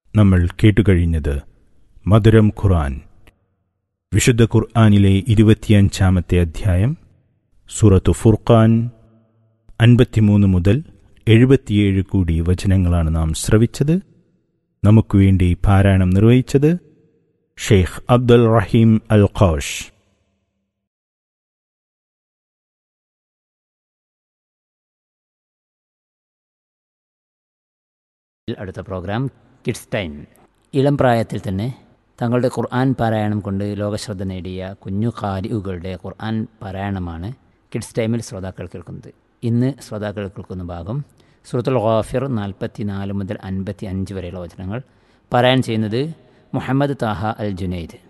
നമ്മൾ കേട്ടുകഴിഞ്ഞത് മധുരം ഖുർആൻ വിശുദ്ധ ഖുർആനിലെ ഇരുപത്തിയഞ്ചാമത്തെ അധ്യായം സൂറത്തു ഫുർഖാൻ അൻപത്തിമൂന്ന് മുതൽ എഴുപത്തിയേഴ് കൂടി വചനങ്ങളാണ് നാം ശ്രവിച്ചത് നമുക്ക് വേണ്ടി പാരായണം നിർവഹിച്ചത് ഷെയ്ഖ് അബ്ദുൽ റഹീം അൽ ഖോഷ് അടുത്ത പ്രോഗ്രാം കിഡ്സ് ടൈം ഇളം പ്രായത്തിൽ തന്നെ തങ്ങളുടെ ഖുർആൻ പാരായണം കൊണ്ട് ലോകശ്രദ്ധ നേടിയ കുഞ്ഞു കാരികളുടെ ഖുർആൻ പാരായണമാണ് കിഡ്സ് ടൈമിൽ ശ്രോതാക്കൾ കേൾക്കുന്നത് ഇന്ന് ശ്രോതാക്കൾ കേൾക്കുന്ന ഭാഗം സുഹൃത്തുൽ ഖാഫിർ നാൽപ്പത്തി നാല് മുതൽ അൻപത്തി അഞ്ച് വരെയുള്ള വചനങ്ങൾ പാരായണം ചെയ്യുന്നത് മുഹമ്മദ് താഹ അൽ ജുനൈദ്